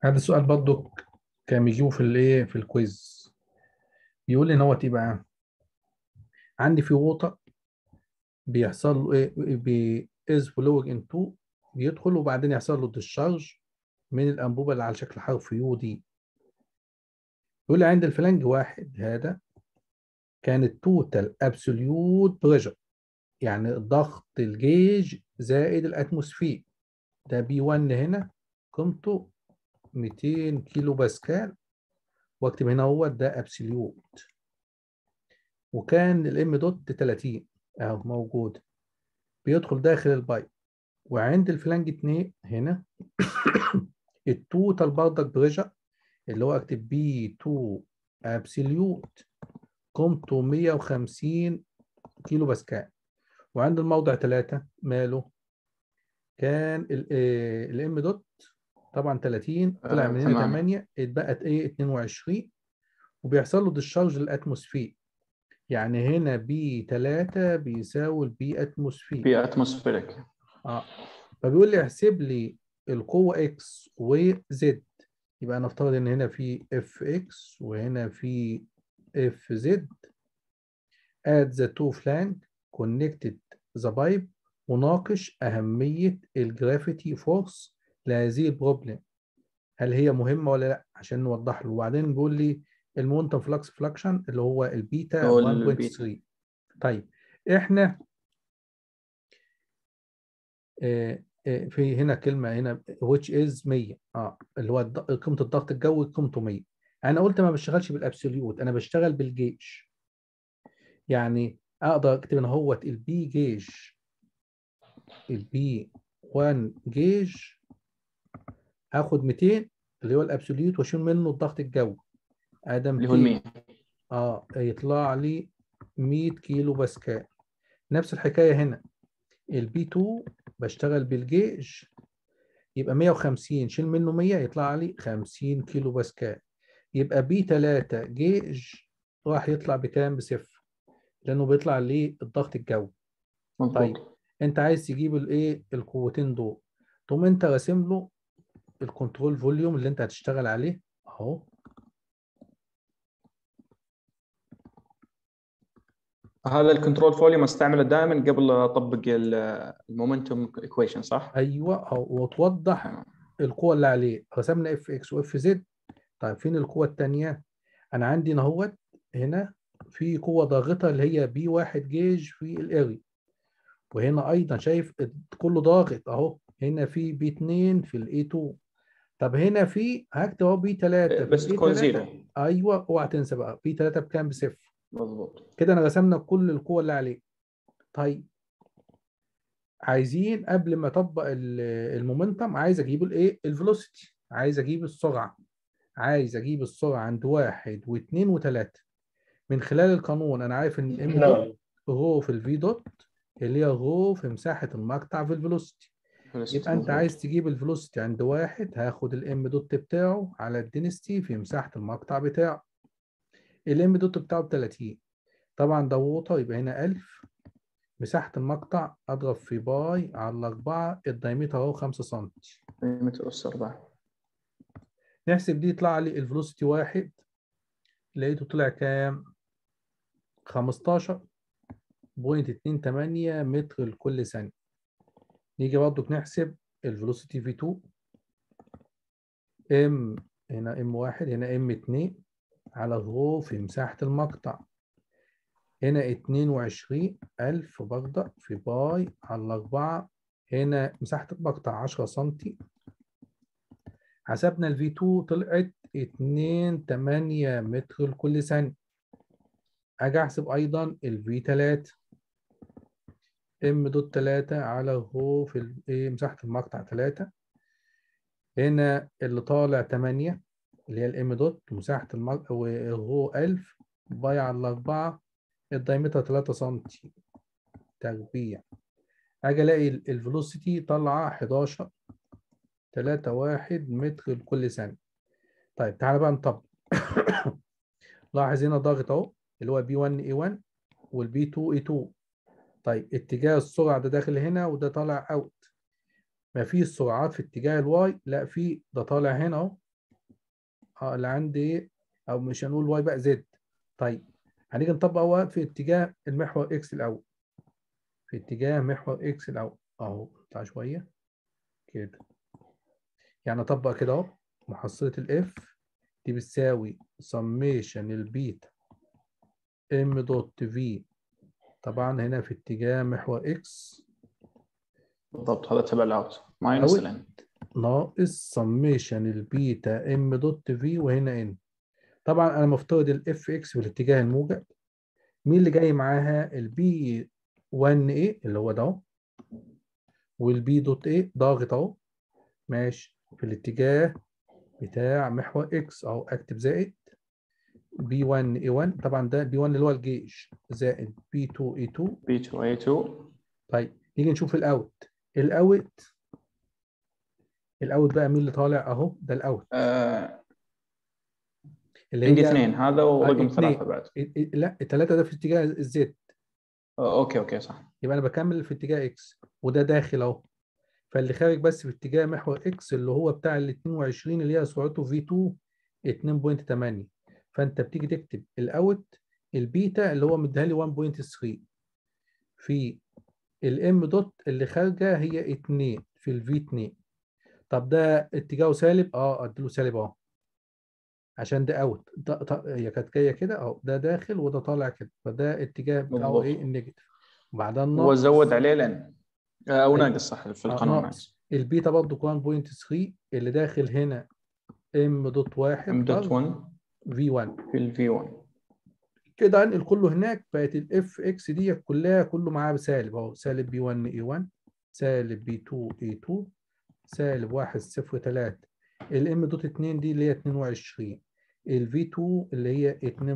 هذا السؤال برضو كان بيجيبه في الايه في الكويز بيقول لي ان هو ايه بقى عندي في ووتر بيحصل له ايه بي از فلوينج ان تو بيدخل وبعدين يحصل له ديشارج من الانبوبه اللي على شكل حرف يو دي يقول لي عند الفلانج واحد هذا كان التوتال ابسوليوت بريشر يعني ضغط الجيج زائد الاتموسفير ده بي 1 هنا قيمته 200 كيلو باسكال واكتب هنا هو ده ابسوليوت وكان الام دوت 30 اهو موجود بيدخل داخل البايب وعند الفلانج 2 هنا التوتال برضك بريشر اللي هو اكتب بي 2 ابسوليوت قيمته 150 كيلو باسكال وعند الموضع 3 ماله كان الام دوت طبعا 30 طلع من هنا 8 اتبقت ايه 22 وبيحصل له ديشارج للاتموسفير يعني هنا بي 3 بيساوي البي اتموسفير بي اتموسفيريك اه فبيقول لي احسب لي القوه اكس وزد يبقى نفترض ان هنا في اف اكس وهنا في اف زد at the two flank connected the pipe وناقش أهمية الجرافيتي فورس لهذه البروبلم هل هي مهمة ولا لا عشان نوضح له وبعدين بيقول لي المونتم فلكس فلكشن اللي هو البيتا هو 1.3 البيتا. طيب احنا آه، آه، في هنا كلمة هنا which is 100 اه اللي هو الض- قيمة الضغط الجوي قيمته 100 انا قلت ما بشتغلش بالابسوليوت انا بشتغل بالجيج يعني اقدر اكتب ان هو البي جيج البي 1 جيج هاخد 200 اللي هو الابسوليوت واشيل منه الضغط الجوي ادم اللي هو ال 100 اه يطلع لي 100 كيلو باسكال نفس الحكايه هنا البي 2 بشتغل بالجيج يبقى 150 شيل منه 100 يطلع لي 50 كيلو باسكال يبقى بي 3 جيج راح يطلع بكام بصفر لانه بيطلع ليه الضغط الجوي مظبوط طيب انت عايز تجيب الايه القوتين دول تقوم انت راسم له الكنترول فوليوم اللي انت هتشتغل عليه اهو هذا الكنترول فوليوم استعمله دائما قبل اطبق المومنتوم ايكويشن صح؟ ايوه اهو وتوضح تمام. القوه اللي عليه رسمنا اف اكس واف زد طيب فين القوه الثانيه انا عندي نهوت هنا في قوه ضاغطه اللي هي بي واحد جيج في الاري وهنا ايضا شايف كله ضاغط اهو هنا في بي 2 في الاي 2 طب هنا في هكتب اهو بي 3 بس تكون زيرو ايوه اوعى تنسى بقى بي 3 بكام بصفر مظبوط كده انا رسمنا كل القوة اللي عليه طيب عايزين قبل ما اطبق ال- المومنتم عايز اجيب الايه الفيلوسيتي عايز اجيب السرعة عايز اجيب السرعة عند واحد واثنين وثلاثة من خلال القانون انا عارف ان ام دوت رو في الفي دوت اللي هي رو في مساحة المقطع في الفيلوسيتي يبقى انت عايز تجيب الفيلوسيتي عند واحد هاخد الام دوت بتاعه على الدينستي في مساحة المقطع بتاعه الام دوت بتاعه ب 30 طبعا ده ووتر يبقى هنا 1000 مساحة المقطع اضرب في باي على 4 الدايمتر اهو 5 سم متر اس 4 نحسب دي يطلع لي الفيلوسيتي واحد لقيته طلع كام 15.28 متر لكل ثانية نيجي برضك نحسب الفيلوسيتي في 2 ام هنا ام واحد هنا ام 2 على الرو في مساحة المقطع هنا 22 ألف برضه في باي على أربعة هنا مساحة المقطع 10 سنتي حسبنا ال V2 طلعت 2 8 متر لكل ثانية أجي أحسب أيضا ال V3 ام دوت 3 على الرو في ال- إيه مساحة المقطع 3 هنا اللي طالع 8 اللي هي الام دوت مساحة المقطع والرو 1000 باي على 4 الدايمتر 3 سم تربيع اجي الاقي الفيلوسيتي طالعه 11 3 1 متر لكل ثانيه طيب تعالى بقى نطبق لاحظ هنا ضاغط اهو اللي هو بي 1 اي 1 والبي 2 اي 2 طيب اتجاه السرعه ده داخل هنا وده طالع اوت ما فيش سرعات في اتجاه الواي لا في ده طالع هنا اهو اه اللي عندي ايه او مش هنقول واي بقى زد طيب هنيجي نطبق هو في اتجاه المحور اكس الاول في اتجاه محور اكس الاول اهو بتاع شويه كده يعني اطبق كده اهو محصله الاف دي بتساوي سميشن البيتا ام دوت في طبعا هنا في اتجاه محور اكس بالضبط هذا تبع الاوت ماينس أول- الاند ناقص سميشن البيتا ام دوت في وهنا ان طبعا انا مفترض الاف اكس في الاتجاه الموجب مين اللي جاي معاها البي 1 اي اللي هو ده اهو والبي دوت اي ضاغط اهو ماشي في الاتجاه بتاع محور اكس اهو اكتب زائد بي 1 اي 1 طبعا ده بي 1 اللي هو الجيش زائد بي 2 اي 2 بي 2 اي 2 طيب نيجي نشوف الاوت الاوت الاوت بقى مين اللي طالع اهو ده الاوت آه اللي عندي هي اثنين هذا ورقم اثنين. ثلاثة بعد ال- ال- لا الثلاثه ده في اتجاه الزد آه اوكي اوكي صح يبقى انا بكمل في اتجاه اكس وده داخل اهو فاللي خارج بس في اتجاه محور اكس اللي هو بتاع ال 22 اللي هي سرعته في 2 2.8 فانت بتيجي تكتب الاوت البيتا اللي هو مديها لي 1.3 في الام دوت اللي خارجه هي 2 في الفي 2 طب ده اتجاهه سالب اه اديله سالب اهو عشان ده اوت ده- ط- هي كانت جايه كده اهو ده داخل وده طالع كده فده اتجاه بتاعه بالضبط. ايه النيجاتيف وبعدين هو ناقص زود عليه لان آه او أيوة. ناقص صح في آه، القانون ناقص. ناقص البيتا برضه 1.3 اللي داخل هنا ام دوت واحد ام دوت 1 في 1 في الفي 1 كده انقل كله هناك بقت الاف اكس دي كلها كله معاها بسالب اهو سالب بي 1 اي 1 سالب بي 2 اي 2 سالب 1 0 3 الام دوت 2 دي اللي هي 22 الفي 2 اللي هي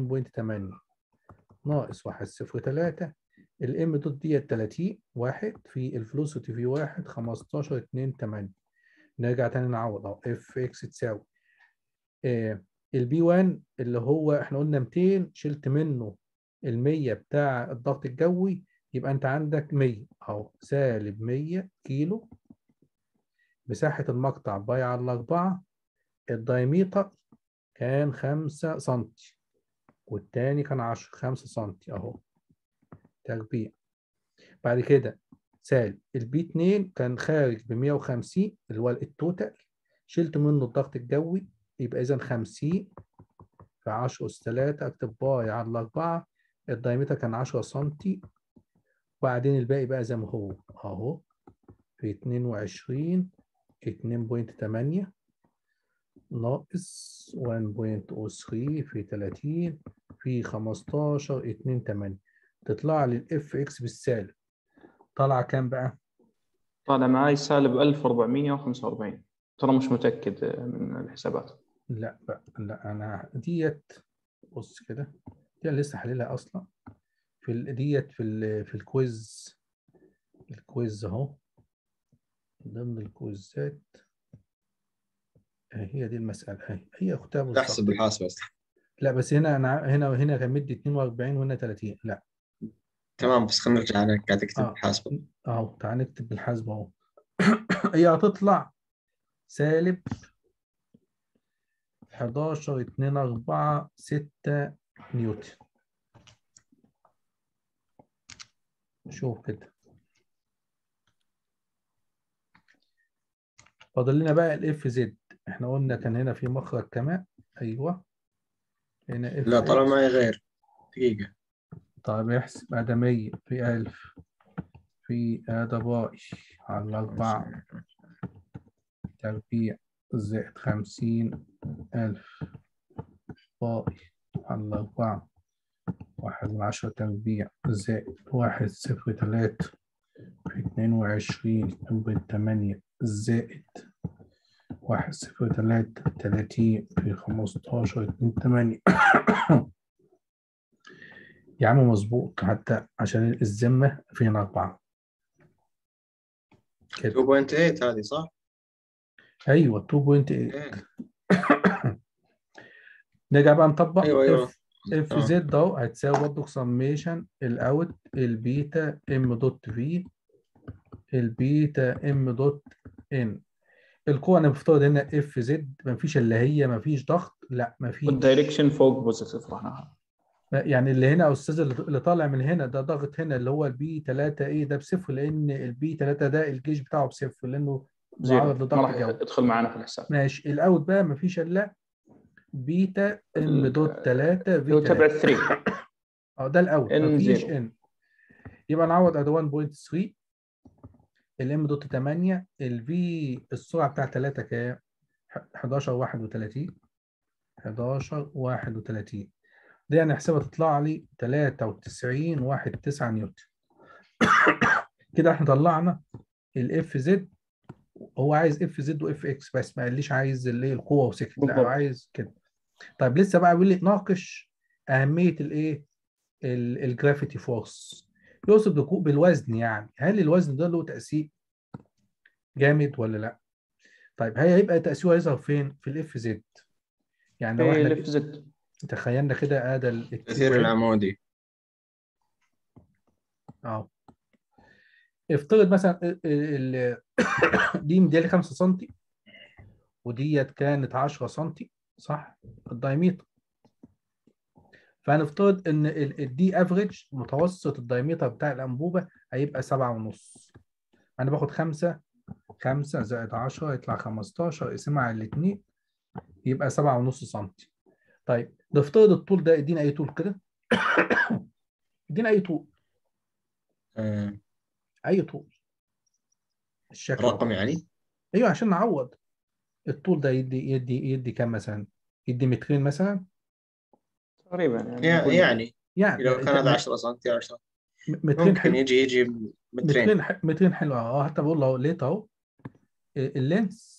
2.8 ناقص 1 0 3 الام دوت دي 30 1 في الفلوسيتي في 1 15 2 8 نرجع تاني نعوض اهو اف اكس تساوي آه البي 1 اللي هو احنا قلنا 200 شلت منه ال 100 بتاع الضغط الجوي يبقى انت عندك 100 اهو سالب 100 كيلو مساحة المقطع باي على 4 الدايميتر كان 5 سنتي والتاني كان 10 5 سنتي اهو تربيع بعد كده سالب البي 2 كان خارج ب 150 اللي هو التوتال شلت منه الضغط الجوي يبقى اذا 50 في 10 أس 3 اكتب باي على 4 الدايمتر كان 10 سنتي وبعدين الباقي بقى زي ما هو اهو في 22 2.8 ناقص 1.03 في 30 في 15 2 تطلع لي الاف اكس بالسالب طالعه كام بقى؟ طالع معي سالب 1445 ترى مش متاكد آه، من الحسابات لا بقى لا انا ديت بص كده دي أنا لسه حللها اصلا في ال- ديت في ال في الكويز الكويز اهو ضمن الكويزات آه، هي دي المسألة هي هي اختها بالظبط تحسب بالحاسبة أصلا لا بس هنا انا ع- هنا هنا كان مدي 42 وهنا 30 لا تمام بس خلينا نرجع أنا قاعد أكتب آه. بالحاسبة اهو تعال نكتب بالحاسبة اهو هي هتطلع سالب 11 2 4 6 نيوتن شوف كده فاضل لنا بقى الاف زد احنا قلنا كان هنا في مخرج كمان ايوه هنا اف لا طالما معي غير دقيقة طيب احسب هذا 100 في 1000 في هذا باي على أربعة تربيع زائد خمسين ألف باي على أربعة واحد من عشرة تربيع زائد واحد صفر تلاتة في اتنين وعشرين اتنين بوينت تمانية زائد واحد صفر تلاتة تلاتين في خمستاشر اتنين تمانية يا عم مظبوط حتى عشان الذمة فينا أربعة كده 2.8 هذه صح؟ أيوه 2.8 إيه. نرجع بقى نطبق أيوه أيوه اف اف آه. زد اهو هتساوي برضه سميشن الاوت البيتا ام دوت في البيتا ام دوت ان القوه انا بفترض هنا اف زد ما فيش الا هي ما فيش ضغط لا ما فيش والدايركشن فوق بوزيتيف رحنا يعني اللي هنا يا استاذ اللي اللي طالع من هنا ده ضغط هنا اللي هو البي 3 ايه ده بصفر لان البي 3 ده الجيج بتاعه بصفر لانه زيرو معرض ما لضغط راح جو يدخل معنا في الحساب ماشي الاوت بقى ما فيش الا بيتا ام دوت 3 هو في تبع 3 3 اه ده الاوت N مفيش زيرو. ان يبقى نعوض ادي 1.3 الام دوت 8 الفي السرعه بتاع 3 كام 11 31 11 31 دي هنحسبها تطلع لي 93 واحد 9 نيوتن كده احنا طلعنا الاف زد هو عايز اف زد واف اكس بس ما قاليش عايز اللي هي القوه وسكت لا هو بالضبط. عايز كده طيب لسه بقى بيقول لي ناقش اهميه الايه ال- الجرافيتي فورس يقصد بكو- بالوزن يعني هل الوزن ده له تاثير جامد ولا لا طيب هي هيبقى تاثيره هيظهر فين في الاف زد يعني لو في احنا لف زد تخيلنا كده ادى ال- التأثير العمودي اه افترض مثلا ال- ال- دي مديالي 5 سم وديت كانت 10 سم صح الدايمتر فهنفترض ان الدي افريج متوسط الدايمتر بتاع الانبوبه هيبقى 7 ونص انا باخد 5 5 زائد 10 يطلع 15 اقسمها على الاثنين يبقى 7 ونص سم طيب نفترض الطول ده ادينا اي طول كده ادينا اي طول آه، اي طول الشكل ده. رقم يعني ايوه عشان نعوض الطول ده يدي يدي يدي كام مثلا يدي مترين مثلا تقريبا يعني يع- نقول- يعني يعني لو كان هذا م- 10 سم 10 مترين ممكن حلو يجي يجي مترين مترين ح- مترين حلو اه حتى بقول له ليه اهو اللينس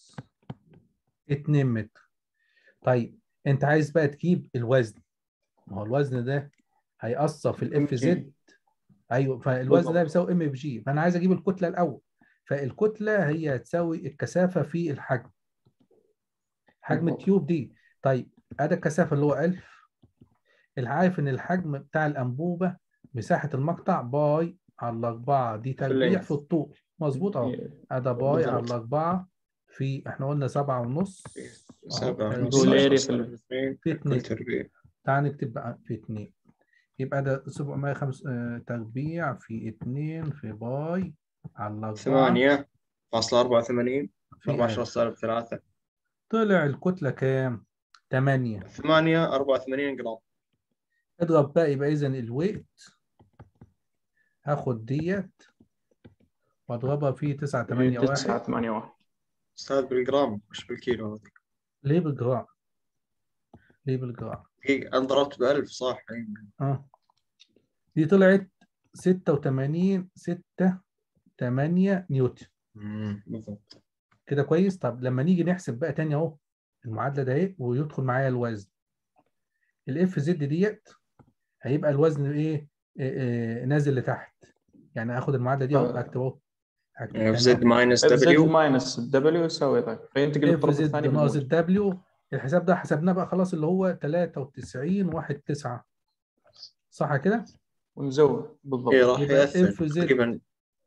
2 متر طيب انت عايز بقى تجيب الوزن ما هو الوزن ده هيأثر في الاف ممكن. زد ايوه فالوزن ده بالضبط. بيساوي ام في جي فانا عايز اجيب الكتله الاول فالكتله هي هتساوي الكثافه في الحجم حجم بالضبط. التيوب دي طيب ادي الكثافه اللي هو 1000 اللي عارف ان الحجم بتاع الانبوبه مساحه المقطع باي على 4 دي تربيع اللينث. في الطول مظبوط اهو إيه. ادي باي بالضبط. على 4 في احنا قلنا 7 ونص سبعة أهو، ونص، هو تربيع ليري عشرة في ال- صار اثنين في كل 2 تربيع تعال نكتب بقى في 2 يبقى ده 705 آه، تربيع في 2 في باي على 4 ثمانية فاصلة أربعة وثمانين في أربعة عشر ألف. سالب ثلاثة طلع الكتله كام 8 ثمانية أربعة وثمانين جرام اضرب بقى يبقى اذا الويت هاخد ديت واضربها في 9 8 9 1 8 1 أستاذ بالجرام مش بالكيلو هذا ليه بالجرام؟ ليه بالجرام؟ دقيقة أنا ضربت بألف صح اه دي طلعت 86 6 8 نيوتن مم، بالضبط كده كويس طب لما نيجي نحسب بقى تاني اهو المعادله ده اهي ويدخل معايا الوزن الاف زد ديت هيبقى الوزن ايه آه، آه، نازل لتحت يعني هاخد المعادله دي اهو آه. اكتب اهو هكتب اف تاني زد أهو. ماينس اف زد دبليو ماينس الدبليو يساوي طيب فينتقل اف للطرف زد الثاني ناقص بالموجب. الدبليو الحساب ده حسبناه بقى خلاص اللي هو 93 1 9 صح كده؟ ونزود بالضبط اي راح يبقى يأثر اف زد تقريبا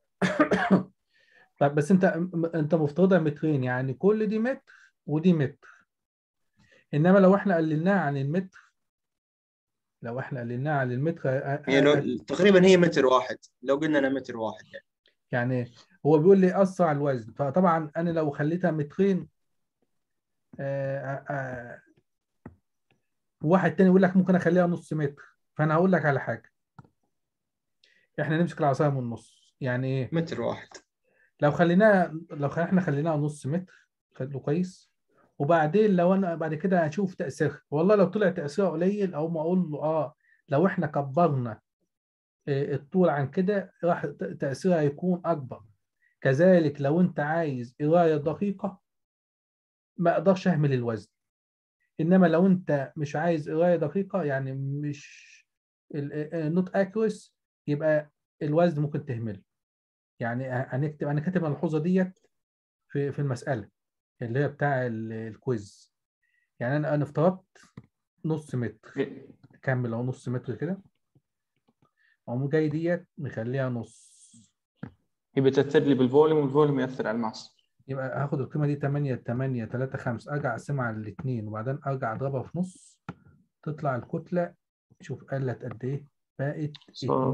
طيب بس انت انت مفترضها مترين يعني كل دي متر ودي متر انما لو احنا قللناها عن المتر لو احنا قللناها عن المتر ه- هي لو تقريبا هي متر واحد لو قلنا أنا متر واحد يعني يعني هو بيقول لي اثر على الوزن فطبعا انا لو خليتها مترين آه، آه، واحد تاني يقول لك ممكن اخليها نص متر فانا هقول لك على حاجه احنا نمسك العصايه من النص يعني ايه متر واحد لو خليناها لو خ- احنا خليناها نص متر خدوا كويس وبعدين لو انا بعد كده هشوف تاثيرها والله لو طلع تاثيرها قليل او ما اقول له اه لو احنا كبرنا آه، الطول عن كده راح ت- تاثيرها هيكون اكبر كذلك لو انت عايز قرايه دقيقه ما اقدرش اهمل الوزن انما لو انت مش عايز قرايه دقيقه يعني مش النوت اكوريس يبقى الوزن ممكن تهمله يعني هنكتب انا كاتب الملحوظه ديت في في المساله اللي هي بتاع ال- الكويز يعني انا انا افترضت نص متر إيه. كمل اهو نص متر كده اقوم جاي ديت مخليها نص هي بتاثر لي بالفوليوم والفوليوم ياثر على الماس يبقى هاخد القيمه دي 8 8 3 5 ارجع اقسمها على الاثنين وبعدين ارجع اضربها في نص تطلع الكتله شوف قلت قد ايه بقت صار.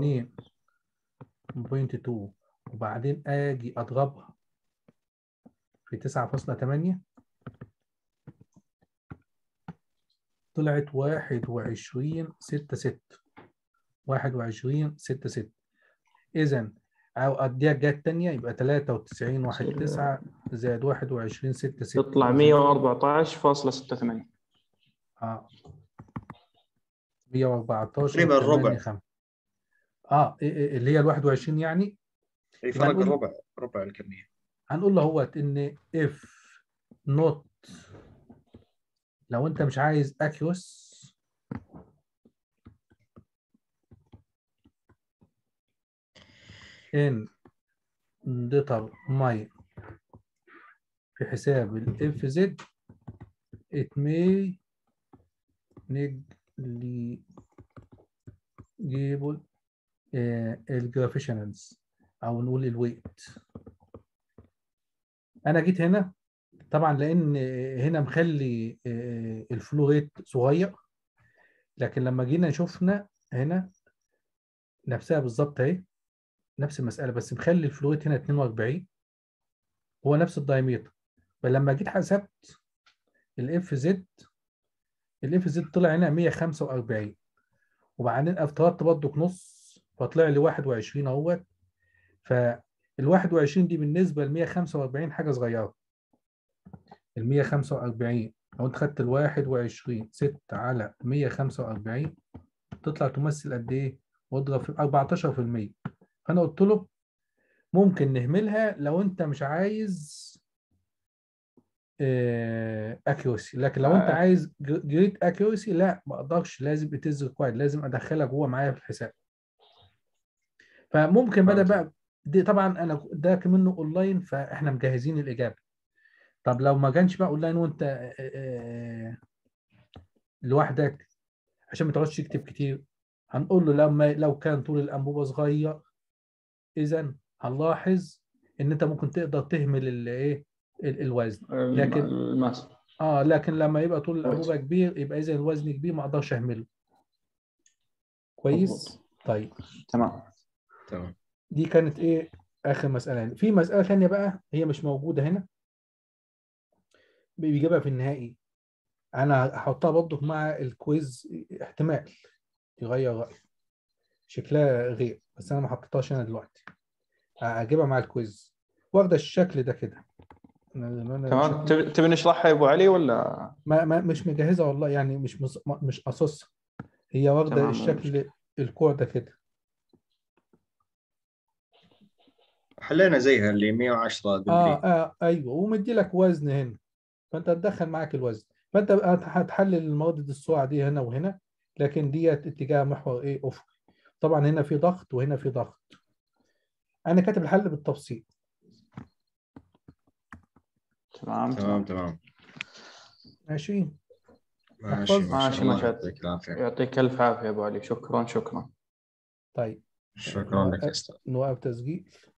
2.2 وبعدين اجي اضربها في 9.8 طلعت 21 6 6 21 6 6 اذا او اديها الجهه الثانيه يبقى 93 1 9 زائد 21 6 6 تطلع 114.68 اه 114 تقريباً الربع. 8 5 اه إيه- إيه اللي هي ال 21 يعني اي يبقى فرق نقول- الربع ربع الكميه هنقول له هوت ان if not لو انت مش عايز accuracy in determine في حساب ال FZ it may negligible الجرافيشنالز او نقول الويت انا جيت هنا طبعا لان هنا مخلي آه، الفلو ريت صغير لكن لما جينا شفنا هنا نفسها بالظبط اهي نفس المساله بس مخلي الفلو ريت هنا 42 هو نفس الدايمتر فلما جيت حسبت الاف زد الاف زد طلع هنا 145 وبعدين افترضت برضك نص فطلع لي 21 اهوت فال 21 دي بالنسبه ل 145 حاجه صغيره ال 145 لو انت خدت ال 21 6 على 145 تطلع تمثل قد ايه؟ واضرب في 14% فانا قلت له ممكن نهملها لو انت مش عايز اكيورسي لكن لو انت آه. عايز جريت اكيورسي لا ما اقدرش لازم اتز ريكوايرد لازم ادخلها جوه معايا في الحساب فممكن بدل فهمت. بقى دي طبعا انا ده منه اونلاين فاحنا مجهزين الاجابه طب لو ما كانش بقى اونلاين وانت آه، آه، لوحدك عشان ما تقعدش تكتب كتير هنقول له لما لو كان طول الانبوبه صغير اذا هنلاحظ ان انت ممكن تقدر تهمل الايه ال- الوزن لكن- الماس اه لكن لما يبقى طول كويس. الانبوبه كبير يبقى اذا الوزن كبير ما اقدرش اهمله كويس مظبوط. طيب تمام تمام دي كانت ايه اخر مساله يعني. في مساله ثانيه بقى هي مش موجوده هنا بيجيبها في النهائي انا هحطها برضه مع الكويز احتمال يغير رايي شكلها غير بس انا ما حطيتهاش هنا دلوقتي هجيبها مع الكويز واخده الشكل ده كده أنا- أنا تمام شكل- تبي تبي نشرحها يا ابو علي ولا ما, ما مش مجهزه والله يعني مش مص... مش قصصها هي واخده تمام، ما الشكل الكوع ده كده حلينا زيها اللي 110 دبري اه اه ايوه ومدي لك وزن هنا فانت هتدخل معاك الوزن فانت بقى هت- هتحلل المواد السرعه دي هنا وهنا لكن ديت اتجاه محور ايه افقي طبعا هنا في ضغط وهنا في ضغط انا كاتب الحل بالتفصيل تمام تمام تمام تمام ماشي ماشي أحفظ. ما ماشي، شاء الله ماشي. يعطيك العافيه يعطيك الف عافيه يا ابو علي شكرا شكرا طيب شكرا لك يا استاذ نوقف تسجيل